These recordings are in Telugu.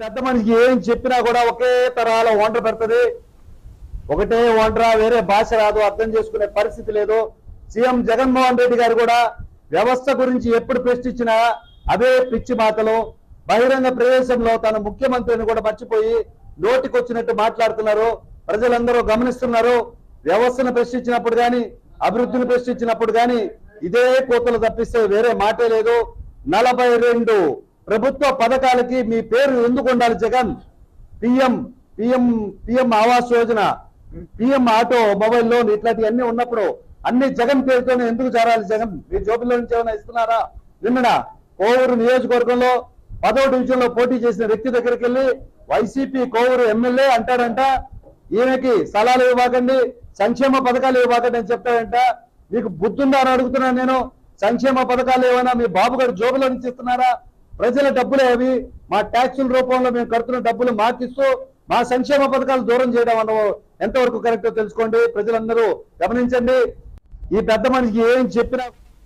పెద్ద మనిషికి ఏం చెప్పినా కూడా ఒకే తరహాలో వంట పెడుతుంది ఒకటే వంటరా వేరే భాష రాదు అర్థం చేసుకునే పరిస్థితి లేదు సీఎం జగన్మోహన్ రెడ్డి గారు కూడా వ్యవస్థ గురించి ఎప్పుడు ప్రశ్నించినా అవే పిచ్చి మాటలు బహిరంగ ప్రవేశంలో తన ముఖ్యమంత్రిని కూడా మర్చిపోయి నోటికొచ్చినట్టు మాట్లాడుతున్నారు ప్రజలందరూ గమనిస్తున్నారు వ్యవస్థను ప్రశ్నించినప్పుడు గాని అభివృద్ధిని ప్రశ్నించినప్పుడు గాని ఇదే కోతలు తప్పిస్తే వేరే మాటే లేదు నలభై రెండు ప్రభుత్వ పథకాలకి మీ పేరు ఎందుకు ఉండాలి Jagan PM PM PM Awas Yojana PM automobile loan ఇట్లాంటివన్నీ ఉన్నప్పుడు అన్ని జగన్ పేరుతోనే ఎందుకు చేరాలి జగన్ మీ జోబులో నుంచి ఏమైనా ఇస్తున్నారా నిన్న కోవూరు నియోజకవర్గంలో పదో డివిజన్ లో పోటీ చేసిన వ్యక్తి దగ్గరికి వెళ్ళి వైసీపీ కోవూరు ఎమ్మెల్యే అంటాడంట ఈయనకి స్థలాలు ఇవ్వకండి సంక్షేమ పథకాలు ఇవ్వకండి అని చెప్తాడంట మీకు బుద్ధుందా అని అడుగుతున్నాను నేను సంక్షేమ పథకాలు ఏమైనా మీ బాబు గారు జోబులో నుంచి ఇస్తున్నారా ప్రజల డబ్బులే అవి మా ట్యాక్సుల రూపంలో మేము కడుతున్న డబ్బులు మాకిస్తూ మా సంక్షేమ పథకాలు దూరం చేయడం అన్న ఎంతవరకు కరెక్టో తెలుసుకోండి ప్రజలందరూ గమనించండి ఈ పెద్ద మనిషికి ఏం చెప్పినా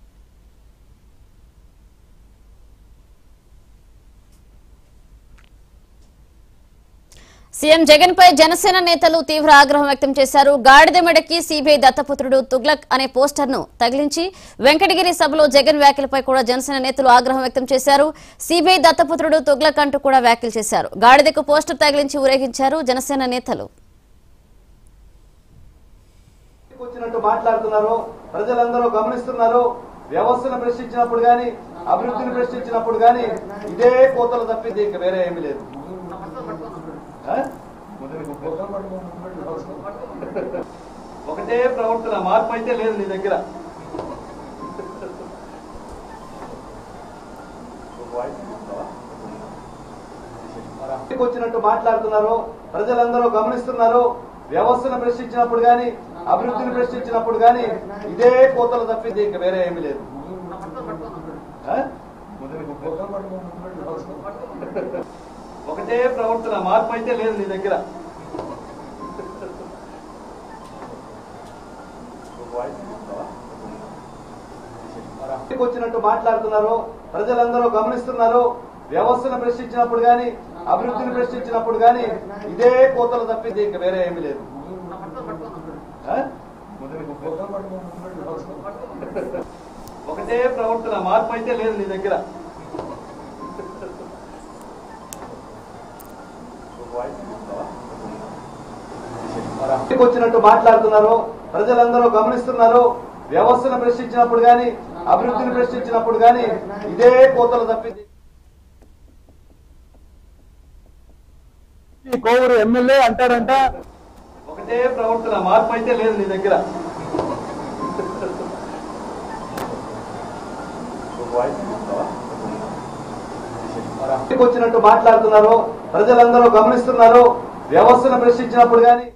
సీఎం జగన్ పై జనసేన నేతలు తీవ్ర ఆగ్రహం వ్యక్తం చేశారు గాడిద మెడకి సిబిఐ దత్తపుత్రుడు తుగ్లక్ అనే పోస్టర్ ను తగిలించి వెంకటగిరి సభలో జగన్ వ్యాఖ్యలపై కూడా జనసేన నేతలు ఆగ్రహం వ్యక్తం చేశారు సిబిఐ దత్తపుత్రుడు తుగ్లక్ అంటూ కూడా వ్యాఖ్యలు చేశారు గాడిదకు పోస్టర్ తగిలించి ఊరేగించారు జనసేన నేతలు వచ్చినట్టు మాట్లాడుతున్నారు ప్రజలందరూ గమనిస్తున్నారు వ్యవస్థను ప్రశ్నించినప్పుడు గాని అభివృద్ధిని ప్రశ్నించినప్పుడు గాని ఇదే కోతలు తప్పింది ఇంక వేరే ఏమీ లేదు ఆ? ఒకటే ప్రవర్తన మార్పు అయితే లేదు నీ దగ్గర వచ్చినట్టు మాట్లాడుతున్నారు ప్రజలందరూ గమనిస్తున్నారు వ్యవస్థను ప్రశ్నించినప్పుడు గాని అభివృద్ధిని ప్రశ్నించినప్పుడు గాని ఇదే కోతలు తప్పింది ఇంక వేరే ఏమీ లేదు ఆ? ఒకటే ప్రవర్తన మార్పు అయితే లేదు నీ దగ్గర వచ్చినట్టు మాట్లాడుతున్నారు ప్రజలందరూ గమనిస్తున్నారు వ్యవస్థను ప్రశ్నించినప్పుడు గాని అభివృద్ధిని ప్రశ్నించినప్పుడు గాని ఇదే కోతలు తప్పింది ఇంక వేరే ఏమీ లేదు ఆ? ఒకటే ప్రవర్తన మార్పు అయితే లేదు నీ దగ్గర వచ్చినట్టు మాట్లాడుతున్నారు ప్రజలందరూ గమనిస్తున్నారు వ్యవస్థను ప్రశ్నించినప్పుడు గాని అభివృద్ధిని ప్రశ్నించినప్పుడు గాని ఇదే కోతలు తప్పింది కోవూరు ఎమ్మెల్యే అంటాడంట ఒకటే ప్రవర్తన మార్పు అయితే లేదు నీ దగ్గర వచ్చినట్టు మాట్లాడుతున్నారు ప్రజలందరూ గమనిస్తున్నారు వ్యవస్థను ప్రశ్నించినప్పుడు గాని